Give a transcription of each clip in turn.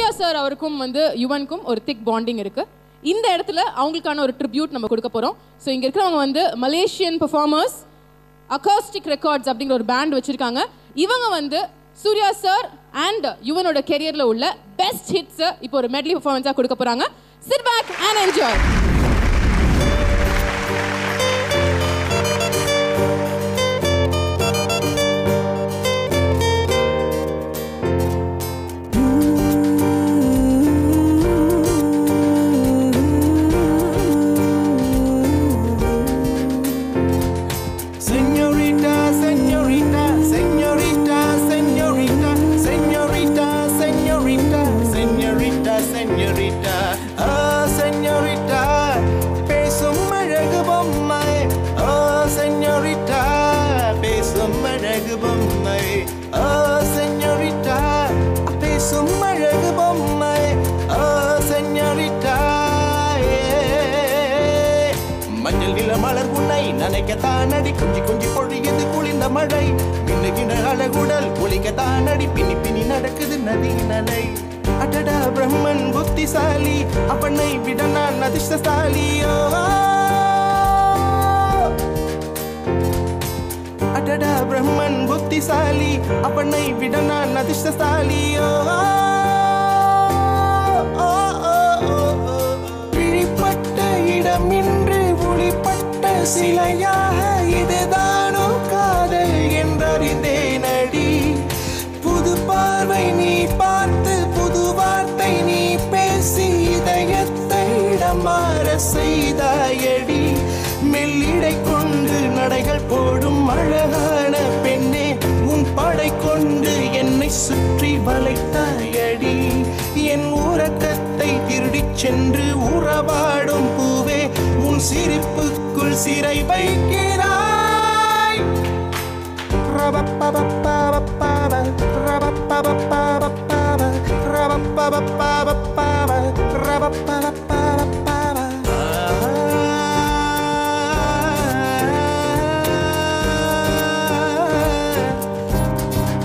Surya sir அவருக்கும் வந்து யுவனுக்கும் ஒரு திக் பாண்டிங் இருக்கு இந்த இடத்துல அவங்களுக்கான ஒரு ட்ரிபியூட் நம்ம கொடுக்க போறோம் ஸோ இங்க இருக்கிறவங்க வந்து மலேசியன் பெர்ஃபார்மர்ஸ் அகாஸ்டிக் ரெக்கார்ட்ஸ் அப்படிங்கிற ஒரு பேண்ட் வச்சிருக்காங்க இவங்க வந்து சூர்யா சார் அண்ட் யுவனோட கெரியர்ல உள்ள பெஸ்ட் ஹிட்ஸ் இப்போ ஒரு மெட்லி பெர்ஃபார்மன்ஸா கொடுக்க போறாங்க sit back and enjoy Señorita, señorita, señorita, señorita, señorita, señorita, señorita, señorita, ah, señorita, பேசும் அழகு பொம்மை ஆ செஞ்சோரிட்டா பேசும் அழகு பொம்மை ஆ செஞ்சோரிட்டா பேசும் அழகு பொம்மை ஆ செஞ்சோரிட்டா மஞ்சள் நில மலர் உன்னை நனைக்கத்தான் அடி குஞ்சி குஞ்சி பொழியது குளிர்ந்த மழை மின்னுகிற அழகுடல் குளிக்கத்தான் அடி பின்னி பின்னி நடக்குது நதி நலை அடடா பிரம்மன் புத்திசாலி அவனை விட நான் அதிர்ஷ்டசாலியோ அடடா பிரம்மன் புத்திசாலி அவனை விட நான் அதிர்ஷ்டசாலியோ பிழிப்பட்ட இடமின்றி ஒளிப்பட்ட சிலையாக இதுதானோ காதல் என்றறிந்தேன் அடி புது பார்வை நீ பார்த்து புது வார்த்தை நீ பேசி இதயத்தை இடமாற செய்தாயடி மெல்லிடை கொண்டு நடைகள் போடும் அழகான பெண்ணே உன் படை கொண்டு என்னை சுற்றி வளைத்தாயடி என் உறக்கத்தை திருடிச் சென்று உறவாடும் பூவே உன் சிரிப்புக்குள் சிறை வைக்கிறாய் ரபப்பபப்பபப்பப, ரபப்பபப்பபப்பப, ரபப்பபப்பபப்பப, ரபப்பபப்பபப்பப.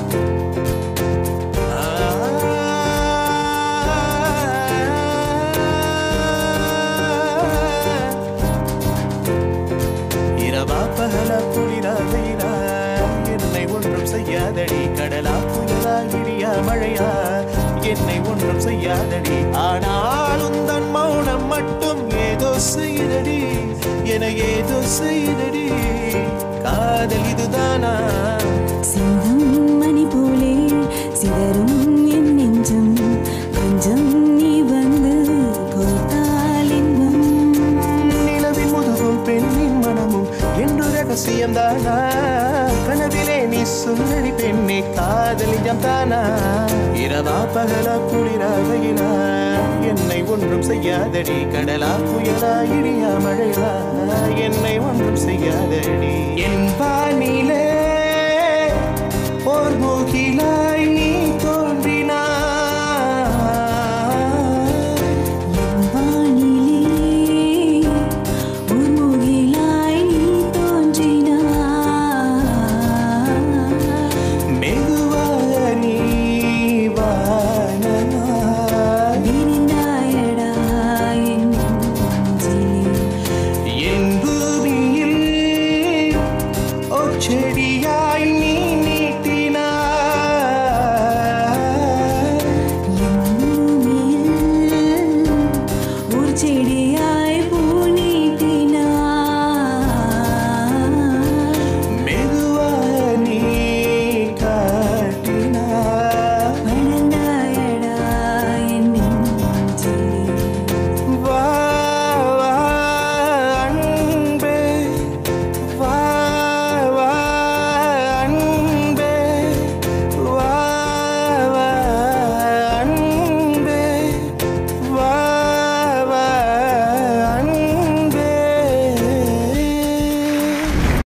இரவா பகலா குளிரா வெயிலா என்னை ஒன்றும் செய்யாதடி கடலா புயலா இடியா மழையா என்னை ஒன்றும் செய்யாதடி ஆனால் உந்தன் மௌனம் மட்டும் ஏதோ செய்தடி என ஏதோ செய்தடி காதல் இதுதானா சிங்கம் மணி போலே சிதறும் என் நெஞ்சம் கொஞ்சம் நீ வந்து கோத்தால் இன்பம் நிலவின் முதுகும் பெண்ணின் மனமும் என்று ரகசியம் தானா கனவிலே நீ சொல்லடி பெண்ணே காதல் நிஜம் தானா இரவா பகலா குளிரா வெயிலா என்னை ஒன்றும் செய்யாதடி கடலா புயலா இடியா மழையா என்னை ஒன்றும் செய்யாதடி என் வானிலே ஓர் மூகிலாய் நீ